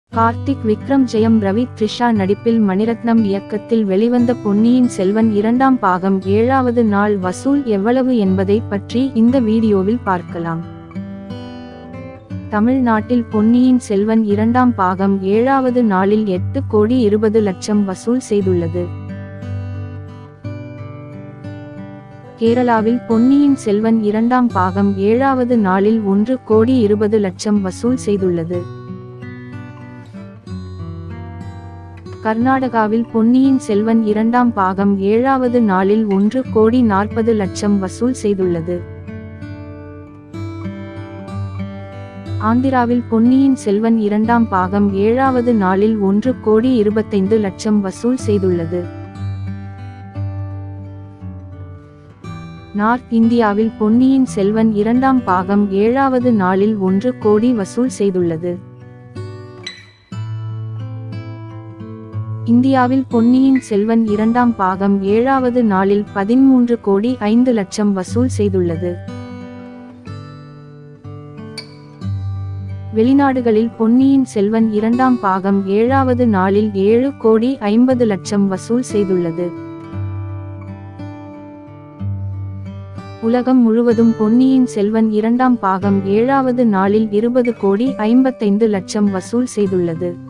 கார்த்திக் விக்ரம் ஜெயம் ரவி த்ரிஷா நடிப்பில் மணிரத்னம் இயக்கத்தில் வெளிவந்த பொன்னியின் செல்வன் இரண்டாம் பாகம் ஏழாவது நாள் வசூல் எவ்வளவு என்பதை பற்றி இந்த வீடியோவில் பார்க்கலாம் தமிழ்நாட்டில் பொன்னியின் செல்வன் இரண்டாம் பாகம் ஏழாவது நாளில் எட்டு கோடி இருபது லட்சம் வசூல் செய்துள்ளது கேரளாவில் பொன்னியின் செல்வன் இரண்டாம் பாகம் ஏழாவது நாளில் ஒன்று கோடி இருபது லட்சம் வசூல் செய்துள்ளது கர்நாடகாவில் பொன்னியின் செல்வன் இரண்டாம் பாகம் ஏழாவது நாளில் ஒன்று கோடி நாற்பது லட்சம் வசூல் செய்துள்ளது ஆந்திராவில் பொன்னியின் செல்வன் இரண்டாம் பாகம் ஏழாவது நாளில் ஒன்று கோடி இருபத்தைந்து லட்சம் வசூல் செய்துள்ளது நார்த் இந்தியாவில் பொன்னியின் செல்வன் இரண்டாம் பாகம் ஏழாவது நாளில் ஒன்று கோடி வசூல் செய்துள்ளது இந்தியாவில் பொன்னியின் செல்வன் இரண்டாம் பாகம் ஏழாவது நாளில் பதிமூன்று கோடி ஐந்து லட்சம் வசூல் செய்துள்ளது வெளிநாடுகளில் பொன்னியின் செல்வன் இரண்டாம் பாகம் ஏழாவது நாளில் ஏழு கோடி ஐம்பது லட்சம் வசூல் செய்துள்ளது உலகம் முழுவதும் பொன்னியின் செல்வன் இரண்டாம் பாகம் ஏழாவது நாளில் இருபது கோடி ஐம்பத்தைந்து லட்சம் வசூல் செய்துள்ளது